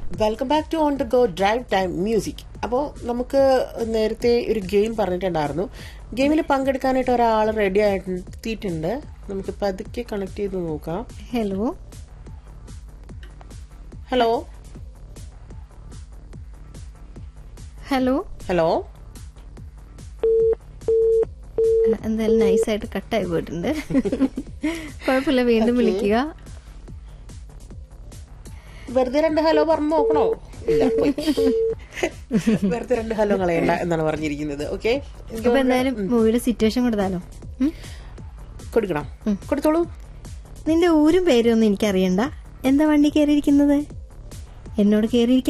Welcome back to on the go drive time music അപ്പോൾ നമുക്ക് നേരത്തെ ഒരു ഗെയിം പറഞ്ഞിട്ടുണ്ടായിരുന്നു ഗെയിമിൽ പങ്കെടുക്കാനായിട്ട് ഒരാൾ റെഡി ആയിട്ട് എത്തിയിട്ടുണ്ട് നമുക്ക് പതുക്കെ കണക്ട് ചെയ്ത് നോക്കാം ഹലോ ഹലോ ഹലോ ഹലോ എന്തായാലും നൈസായിട്ട് കട്ടായി പോയിട്ടുണ്ട് കുഴപ്പമില്ല വീണ്ടും വിളിക്കുക വെറുതെ രണ്ട് ഹലോ പറഞ്ഞു നോക്കണോ ഇല്ല പോയി. വെറുതെ രണ്ട് ഹലോ കളയണ്ട എന്നാണ് പറഞ്ഞിരിക്കുന്നത് ഓക്കെ അപ്പൊ എന്തായാലും മൂവിയുടെ സിറ്റുവേഷൻ കൊടുത്താലോ ഉം? കൊടുക്കണം കൊടുത്തോളൂ നിന്റെ ഊരും പേരും ഒന്നും എനിക്കറിയണ്ട എന്താ വണ്ടി കയറിയിരിക്കുന്നത് എന്നോട് കയറിയിരിക്കാൻ